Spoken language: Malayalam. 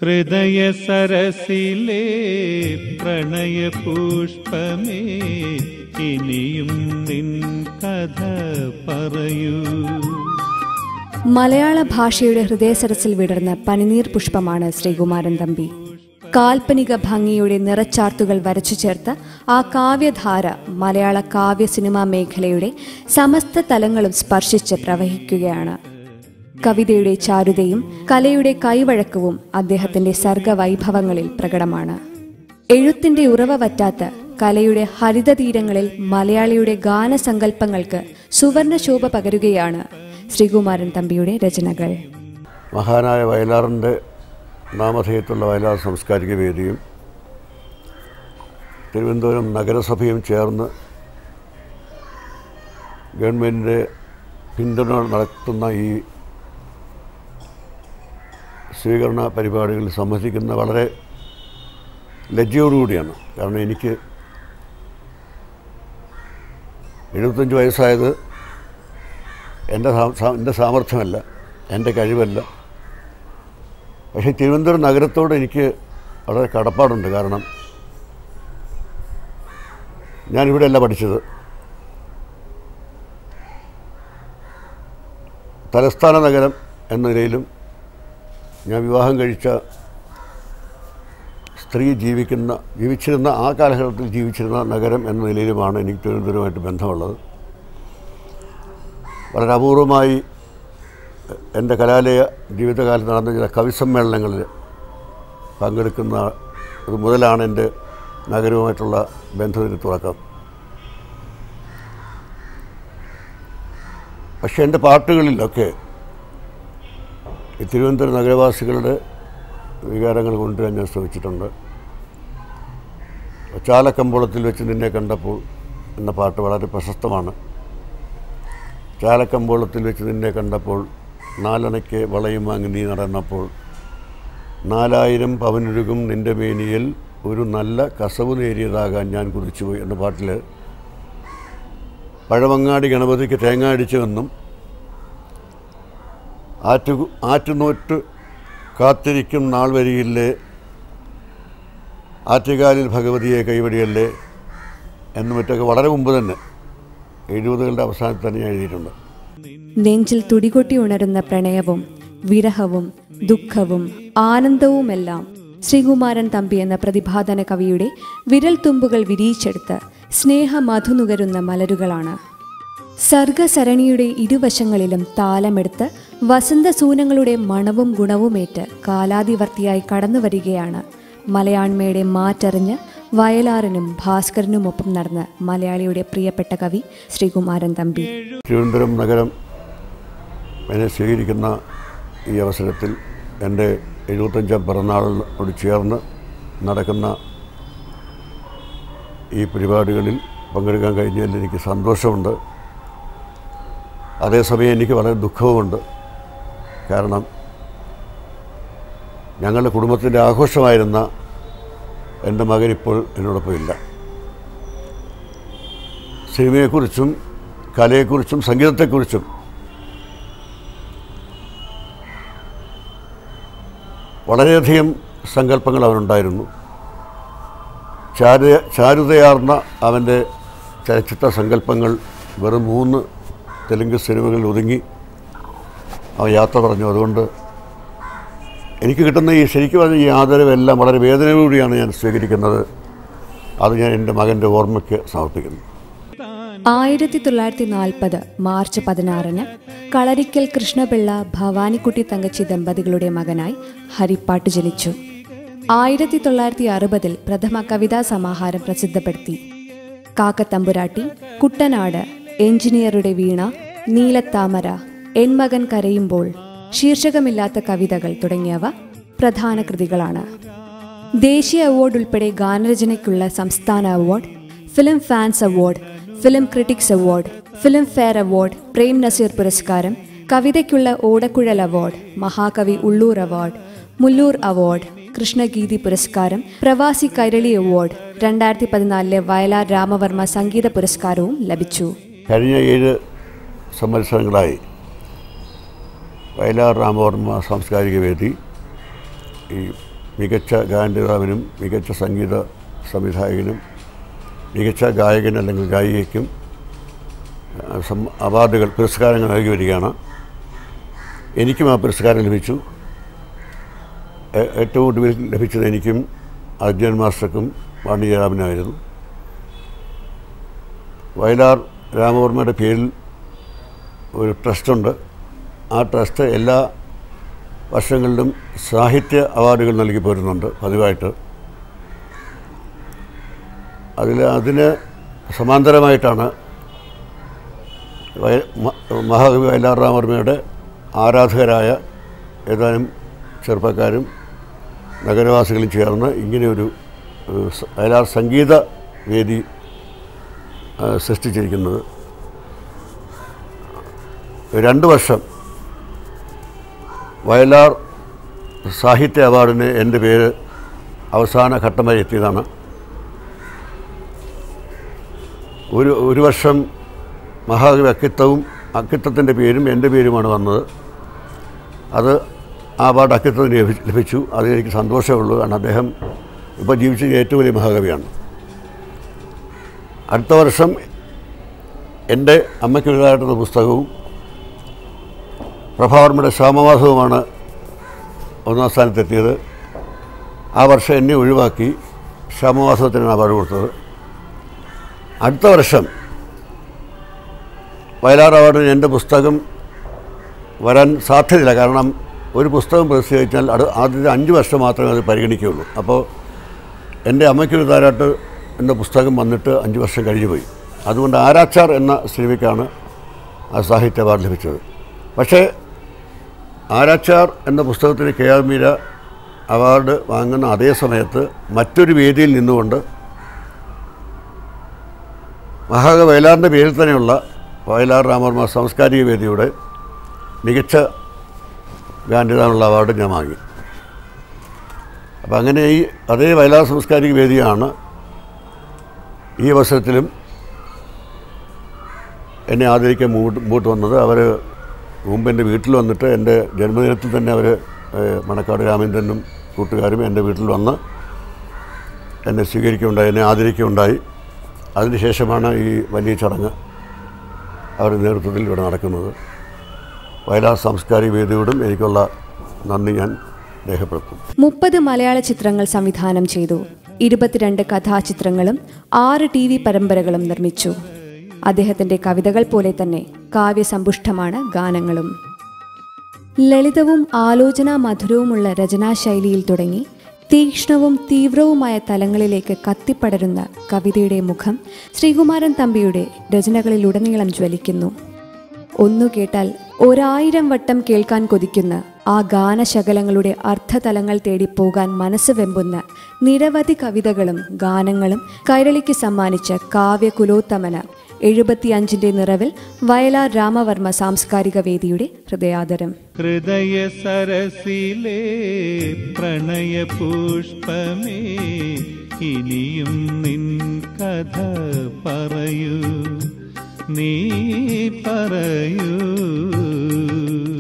ഹൃദയ സരസിലെ പ്രണയ പുഷ്പമേ ഇനിയും നിൻ കഥ പറയൂ മലയാള ഭാഷയുടെ ഹൃദയസരസിൽ വിടർന്ന പനിനീർ പുഷ്പമാണ് ശ്രീകുമാരൻ തമ്പി കാൽപ്പനിക ഭംഗിയുടെ നിറച്ചാർത്തുകൾ വരച്ചു ചേർത്ത ആ കാവ്യധാര മലയാള കാവ്യ സിനിമാ മേഖലയുടെ സമസ്ത തലങ്ങളും സ്പർശിച്ച് പ്രവഹിക്കുകയാണ് കവിതയുടെ ചാരുതയും കലയുടെ കൈവഴക്കവും അദ്ദേഹത്തിന്റെ സർഗവൈഭവങ്ങളിൽ പ്രകടമാണ് എഴുത്തിന്റെ ഉറവ വറ്റാത്ത കലയുടെ ഹരിതതീരങ്ങളിൽ മലയാളിയുടെ ഗാനസങ്കല്പങ്ങൾക്ക് സുവർണശോഭ പകരുകയാണ് ശ്രീകുമാരൻ തമ്പിയുടെ രചനകൾ മഹാനായ വയലാറിൻ്റെ നാമധേയത്തുള്ള വയലാർ സാംസ്കാരിക വേദിയും തിരുവനന്തപുരം നഗരസഭയും ചേർന്ന് ഗവൺമെൻറ്റിൻ്റെ പിന്തുണ നടത്തുന്ന ഈ സ്വീകരണ പരിപാടികളിൽ സംബന്ധിക്കുന്ന വളരെ ലജ്ജയോടുകൂടിയാണ് കാരണം എനിക്ക് എഴുപത്തഞ്ച് വയസ്സായത് എൻ്റെ സാ- സാ- എൻ്റെ സാമർഥ്യമല്ല എൻ്റെ കഴിവല്ല പക്ഷേ തിരുവനന്തപുരം നഗരത്തോട് എനിക്ക് വളരെ കടപ്പാടുണ്ട് കാരണം ഞാനിവിടെയല്ല പഠിച്ചത് തലസ്ഥാന നഗരം എന്ന നിലയിലും ഞാൻ വിവാഹം കഴിച്ച സ്ത്രീ ജീവിക്കുന്ന ജീവിച്ചിരുന്ന ആ കാലഘട്ടത്തിൽ ജീവിച്ചിരുന്ന നഗരം എന്ന നിലയിലുമാണ് എനിക്ക് തിരുവനന്തപുരമായിട്ട് ബന്ധമുള്ളത് വളരെ അപൂർവമായി എൻ്റെ കലാലയ ജീവിതകാലത്ത് നടന്ന ചില കവിസമ്മേളനങ്ങളിൽ പങ്കെടുക്കുന്ന അത് മുതലാണ് എൻ്റെ നഗരവുമായിട്ടുള്ള ബന്ധത്തിന് തുടക്കം പക്ഷേ എൻ്റെ പാട്ടുകളിലൊക്കെ ഈ തിരുവനന്തപുരം നഗരവാസികളുടെ വികാരങ്ങൾ കൊണ്ടുവരാൻ ഞാൻ ശ്രമിച്ചിട്ടുണ്ട് ചാലക്കമ്പോളത്തിൽ വെച്ച് നിന്നെ കണ്ടപ്പോൾ എന്ന പാട്ട് വളരെ പ്രശസ്തമാണ് ചാലക്കമ്പോളത്തിൽ വെച്ച് നിന്നെ കണ്ടപ്പോൾ നാലണയ്ക്ക് വളയും വാങ്ങി നീ നടന്നപ്പോൾ നാലായിരം പവനൊരുകും നിന്റെ മേനിയിൽ ഒരു നല്ല കസവ് നേരിയതാകാൻ ഞാൻ കുറിച്ചുപോയി എന്ന പാട്ടിൽ പഴവങ്ങാടി ഗണപതിക്ക് തേങ്ങ അടിച്ചുവെന്നും ആറ്റു ആറ്റുനോറ്റ് കാത്തിരിക്കും നാൾ വരിയില്ലേ ആറ്റുകാലിൽ ഭഗവതിയെ കൈവടിയല്ലേ എന്നും മറ്റൊക്കെ വളരെ മുമ്പ് തന്നെ എഴുപതുകളുടെ അവസാനത്തിൽ തന്നെ ഞാൻ എഴുതിയിട്ടുണ്ട് നെഞ്ചിൽ തുടികൊട്ടി ഉണരുന്ന പ്രണയവും വിരഹവും ദുഃഖവും ആനന്ദവുമെല്ലാം ശ്രീകുമാരൻ തമ്പി എന്ന പ്രതിഭാധന കവിയുടെ വിരൽ തുമ്പുകൾ വിരിയിച്ചെടുത്ത് സ്നേഹമധുനുകരുന്ന മലരുകളാണ് സർഗസരണിയുടെ ഇരുവശങ്ങളിലും താലമെടുത്ത് വസന്തസൂനങ്ങളുടെ മണവും ഗുണവുമേറ്റ് കാലാതിവർത്തിയായി കടന്നു വരികയാണ് മലയാണ്മയുടെ മാറ്ററിഞ്ഞ് വയലാറിനും ഭാസ്കരനുമൊപ്പം നടന്ന് മലയാളിയുടെ പ്രിയപ്പെട്ട കവി ശ്രീകുമാരൻ തമ്പി തിരുവനന്തപുരം നഗരം എന്നെ സ്വീകരിക്കുന്ന ഈ അവസരത്തിൽ എൻ്റെ എഴുപത്തഞ്ചാം പിറന്നാളിനോട് ചേർന്ന് നടക്കുന്ന ഈ പരിപാടികളിൽ പങ്കെടുക്കാൻ കഴിഞ്ഞതിൽ എനിക്ക് സന്തോഷമുണ്ട് അതേസമയം എനിക്ക് വളരെ ദുഃഖവുമുണ്ട് കാരണം ഞങ്ങളുടെ കുടുംബത്തിൻ്റെ ആഘോഷമായിരുന്ന എൻ്റെ മകൻ ഇപ്പോൾ എന്നോടൊപ്പം ഇല്ല സിനിമയെക്കുറിച്ചും കലയെക്കുറിച്ചും സംഗീതത്തെക്കുറിച്ചും വളരെയധികം സങ്കല്പങ്ങൾ അവനുണ്ടായിരുന്നു ചാരു ചാരുതയാർന്ന അവൻ്റെ ചലച്ചിത്ര സങ്കല്പങ്ങൾ വെറും മൂന്ന് തെലുങ്ക് സിനിമകളിൽ ഒതുങ്ങി അവൻ യാത്ര പറഞ്ഞു അതുകൊണ്ട് എനിക്ക് കിട്ടുന്ന ഈ ശരിക്കും പറഞ്ഞ ഈ ആദരവെല്ലാം വളരെ വേദനയോടുകൂടിയാണ് ഞാൻ സ്വീകരിക്കുന്നത് അത് ഞാൻ എൻ്റെ മകൻ്റെ ഓർമ്മയ്ക്ക് സമർപ്പിക്കുന്നു ആയിരത്തി തൊള്ളായിരത്തി നാൽപ്പത് മാർച്ച് പതിനാറിന് കളരിക്കൽ കൃഷ്ണപിള്ള ഭവാനിക്കുട്ടി തങ്കച്ചി ദമ്പതികളുടെ മകനായി ഹരിപ്പാട്ട് ജനിച്ചു ആയിരത്തി തൊള്ളായിരത്തി അറുപതിൽ പ്രഥമ കവിതാ സമാഹാരം പ്രസിദ്ധപ്പെടുത്തി കാക്കത്തമ്പുരാട്ടി കുട്ടനാട് എഞ്ചിനീയറുടെ വീണ നീലത്താമര എൻ മകൻ കരയുമ്പോൾ ശീർഷകമില്ലാത്ത കവിതകൾ തുടങ്ങിയവ പ്രധാന കൃതികളാണ് ദേശീയ അവാർഡ് ഉൾപ്പെടെ ഗാനരചനയ്ക്കുള്ള സംസ്ഥാന award film fans award film critics award Filmfare award Prem Nazir പുരസ്കാരം കവിതയ്ക്കുള്ള ഓടക്കുഴൽ അവാർഡ് മഹാകവി ഉള്ളൂർ അവാർഡ് മുല്ലൂർ അവാർഡ് കൃഷ്ണഗീതി പുരസ്കാരം പ്രവാസി കൈരളി അവാർഡ് രണ്ടായിരത്തി പതിനാലിലെ വയലാർ രാമവർമ്മ സംഗീത പുരസ്കാരവും ലഭിച്ചു കഴിഞ്ഞ ഏഴ് സംവത്സരങ്ങളായി വയലാർ രാമവർമ്മ സാംസ്കാരിക വേദി ഈ മികച്ച ഗായകനും മികച്ച സംഗീത സംവിധായകനും മികച്ച ഗായകൻ അല്ലെങ്കിൽ ഗായികയ്ക്കും ആ, സം- അവാർഡുകൾ പുരസ്കാരങ്ങൾ നൽകി വരികയാണ് എനിക്കും ആ പുരസ്കാരം ലഭിച്ചു ഏ- ഏറ്റവും ഒടുവിൽ ലഭിച്ചത് എനിക്കും അർജുനൻ മാസ്റ്റർക്കും വാണിജ്യരാമനായിരുന്നു വയലാർ രാമവർമ്മയുടെ പേരിൽ ഒരു ട്രസ്റ്റുണ്ട് ആ ട്രസ്റ്റ് എല്ലാ വർഷങ്ങളിലും സാഹിത്യ അവാർഡുകൾ നൽകി പോരുന്നുണ്ട് പതിവായിട്ട് അതിൽ അതിന് സമാന്തരമായിട്ടാണ് വയ മ- മഹാകവി വയലാർ രാമവർമ്മയുടെ ആരാധകരായ ഏതാനും ചെറുപ്പക്കാരും നഗരവാസികളും ചേർന്ന് ഇങ്ങനെയൊരു ഏഹ്, സ- വയലാർ സംഗീത വേദി ആ, സൃഷ്ടിച്ചിരിക്കുന്നത് രണ്ട് വർഷം വയലാർ സാഹിത്യ അവാർഡിന് എൻ്റെ പേര് അവസാന ഘട്ടം വരെ എത്തിയതാണ് ഒരു ഒരു വർഷം മഹാകവി അക്കിത്തവും അക്കിത്തത്തിൻ്റെ പേരും എൻ്റെ പേരുമാണ് വന്നത് അത് ആ അവാർഡ് അക്കിത്തത്തിന് ലഭി- ലഭിച്ചു അതിൽ എനിക്ക് സന്തോഷമുള്ളൂ കാരണം അദ്ദേഹം ഇപ്പോൾ ജീവിച്ച ഏറ്റവും വലിയ മഹാകവിയാണ് അടുത്ത വർഷം എൻ്റെ അമ്മയ്ക്കെതിരായിട്ടുള്ള പുസ്തകവും പ്രഭാവർമ്മയുടെ ശ്യാമവാസവുമാണ് ഒന്നാം സ്ഥാനത്തെത്തിയത് ആ വർഷം എന്നെ ഒഴിവാക്കി ശ്യാമവാസത്തിനാണ് അവാർഡ് കൊടുത്തത് അടുത്ത വർഷം വയലാർ അവാർഡിന് എൻ്റെ പുസ്തകം വരാൻ സാധ്യതയില്ല കാരണം ഒരു പുസ്തകം പ്രസിദ്ധീകരിച്ചാൽ അത് ആദ്യത്തെ അഞ്ച് വർഷം മാത്രമേ അത് പരിഗണിക്കുകയുള്ളൂ അപ്പോൾ എൻ്റെ അമ്മയ്ക്കൊരു താരാട്ട് എന്ന പുസ്തകം വന്നിട്ട് അഞ്ച് വർഷം കഴിഞ്ഞു പോയി അതുകൊണ്ട് ആരാച്ചാർ എന്ന സിനിമയ്ക്കാണ് ആ സാഹിത്യ അവാർഡ് ലഭിച്ചത് പക്ഷേ ആരാച്ചാർ എന്ന പുസ്തകത്തിന് കെ ആർ മീര അവാർഡ് വാങ്ങുന്ന അതേ സമയത്ത് മറ്റൊരു വേദിയിൽ നിന്നുകൊണ്ട് മഹാകവി വയലാറിൻ്റെ പേരിൽ തന്നെയുള്ള വയലാർ രാമവർമ്മ സാംസ്കാരിക വേദിയുടെ മികച്ച ഗാന്ധിതാനുള്ള അവാർഡ് ഞാൻ വാങ്ങി അപ്പം അങ്ങനെ ഈ അതേ വയലാർ സാംസ്കാരിക വേദിയാണ് ഈ അവസരത്തിലും എന്നെ ആദരിക്കാൻ മുമ്പോട്ട് മുമ്പോട്ട് വന്നത് അവർ മുമ്പ് എൻ്റെ വീട്ടിൽ വന്നിട്ട് എൻ്റെ ജന്മദിനത്തിൽ തന്നെ അവർ മണക്കാട് രാമേന്ദ്രനും കൂട്ടുകാരും എൻ്റെ വീട്ടിൽ വന്ന് എന്നെ സ്വീകരിക്കുകയുണ്ടായി എന്നെ ആദരിക്കുകയുണ്ടായി അതിനുശേഷമാണ് ഈ വലിയ ചടങ്ങ് അവരുടെ നേതൃത്വത്തിൽ ഇവിടെ നടക്കുന്നത് വയലാർ സാംസ്കാരിക വേദിയോടും എനിക്കുള്ള നന്ദി ഞാൻ രേഖപ്പെടുത്തും മുപ്പത് മലയാള ചിത്രങ്ങൾ സംവിധാനം ചെയ്തു ഇരുപത്തിരണ്ട് കഥാചിത്രങ്ങളും ആറ് ടി വി പരമ്പരകളും നിർമ്മിച്ചു അദ്ദേഹത്തിന്റെ കവിതകൾ പോലെ തന്നെ കാവ്യസമ്പുഷ്ടമാണ് ഗാനങ്ങളും ലളിതവും ആലോചനാ മധുരവുമുള്ള രചനാശൈലിയിൽ തുടങ്ങി തീക്ഷ്ണവും തീവ്രവുമായ തലങ്ങളിലേക്ക് കത്തിപ്പടരുന്ന കവിതയുടെ മുഖം ശ്രീകുമാരൻ തമ്പിയുടെ രചനകളിലുടനീളം ജ്വലിക്കുന്നു ഒന്നു കേട്ടാൽ ഒരായിരം വട്ടം കേൾക്കാൻ കൊതിക്കുന്ന ആ ഗാനശകലങ്ങളുടെ അർത്ഥതലങ്ങൾ തേടി പോകാൻ മനസ്സ് വെമ്പുന്ന നിരവധി കവിതകളും ഗാനങ്ങളും കൈരളിക്ക് സമ്മാനിച്ച കാവ്യകുലോത്തമന എഴുപത്തിയഞ്ചിന്റെ നിറവിൽ വയലാർ രാമവർമ്മ സാംസ്കാരിക വേദിയുടെ ഹൃദയാദരം ഹൃദയ സരസിലെ പ്രണയ പുഷ്പമേ ഇനിയും നിൻ കഥ പറയൂ നീ പറയൂ